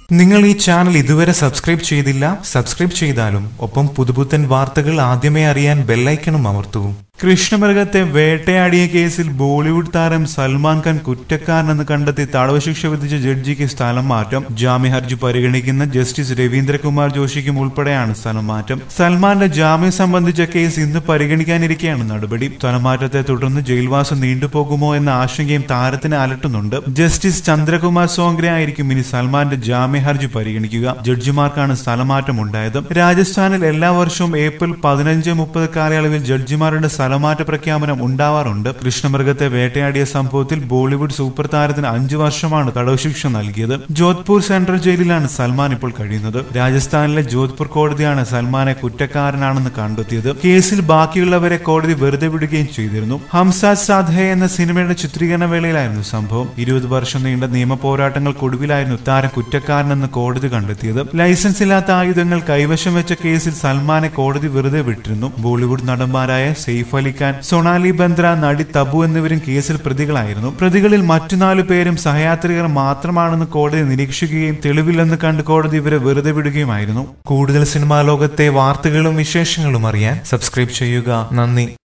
നിങ്ങൾ ഈ ചാനൽ ഇതുവരെ സബ്സ്ക്രൈബ് ചെയ്തില്ല സബ്സ്ക്രൈബ് ചെയ്താലും ഒപ്പം പുതുപുത്തൻ വാർത്തകൾ ആദ്യമേ അറിയാൻ ബെല്ലൈക്കണും അമർത്തൂ കൃഷ്ണമൃഗത്തെ വേട്ടയാടിയ കേസിൽ ബോളിവുഡ് താരം സൽമാൻ ഖാൻ കുറ്റക്കാരനെന്ന് കണ്ടെത്തി തടവ് ശിക്ഷ വിധിച്ച ജഡ്ജിക്ക് സ്ഥലം മാറ്റം ജാമ്യ ഹർജി പരിഗണിക്കുന്ന ജസ്റ്റിസ് രവീന്ദ്രകുമാർ ജോഷിക്കും ഉൾപ്പെടെയാണ് സ്ഥലം മാറ്റം സൽമാന്റെ ജാമ്യം സംബന്ധിച്ച കേസ് ഇന്ന് പരിഗണിക്കാനിരിക്കെയാണ് നടപടി സ്ഥലമാറ്റത്തെ തുടർന്ന് ജയിൽവാസം നീണ്ടുപോകുമോ എന്ന ആശങ്കയും താരത്തിന് അലട്ടുന്നുണ്ട് ജസ്റ്റിസ് ചന്ദ്രകുമാർ സോങ്രെ ആയിരിക്കും ഇനി സൽമാന്റെ ജാമ്യ ഹർജി പരിഗണിക്കുക ജഡ്ജിമാർക്കാണ് സ്ഥലമാറ്റം ഉണ്ടായത് രാജസ്ഥാനിൽ എല്ലാ വർഷവും ഏപ്രിൽ പതിനഞ്ച് മുപ്പത് കാലയളവിൽ ജഡ്ജിമാരുടെ സ്ഥലമാറ്റ പ്രഖ്യാപനം ഉണ്ടാവാറുണ്ട് കൃഷ്ണമൃഗത്തെ വേട്ടയാടിയ സംഭവത്തിൽ ബോളിവുഡ് സൂപ്പർ താരത്തിന് അഞ്ചു വർഷമാണ് തടവ് ശിക്ഷ നൽകിയത് ജോധ്പൂർ സെൻട്രൽ ജയിലിലാണ് സൽമാൻ ഇപ്പോൾ കഴിയുന്നത് രാജസ്ഥാനിലെ ജോധ്പൂർ കോടതിയാണ് സൽമാനെ കുറ്റക്കാരനാണെന്ന് കണ്ടെത്തിയത് കേസിൽ ബാക്കിയുള്ളവരെ കോടതി വെറുതെ വിടുകയും ചെയ്തിരുന്നു ഹംസാദ് സാധെ എന്ന സിനിമയുടെ ചിത്രീകരണ വേളയിലായിരുന്നു സംഭവം ഇരുപത് വർഷം നീണ്ട നിയമ പോരാട്ടങ്ങൾക്കൊടുവിലായിരുന്നു താരം കുറ്റക്കാരനെന്ന് കോടതി കണ്ടെത്തിയത് ലൈസൻസ് ഇല്ലാത്ത ആയുധങ്ങൾ കൈവശം വെച്ച കേസിൽ സൽമാനെ കോടതി വെറുതെ വിട്ടിരുന്നു ബോളിവുഡ് നടന്മാരായ സെയ്ഫ് അലി ഖാൻ സൊണാലി ബന്ദ്ര നടി തബു എന്നിവരും കേസിൽ പ്രതികളായിരുന്നു പ്രതികളിൽ മറ്റു നാലു പേരും സഹയാത്രികർ മാത്രമാണെന്ന് കോടതി നിരീക്ഷിക്കുകയും തെളിവില്ലെന്ന് കണ്ട് കോടതി ഇവരെ വെറുതെ വിടുകയുമായിരുന്നു കൂടുതൽ സിനിമാ ലോകത്തെ വാർത്തകളും വിശേഷങ്ങളും അറിയാൻ സബ്സ്ക്രൈബ് ചെയ്യുക നന്ദി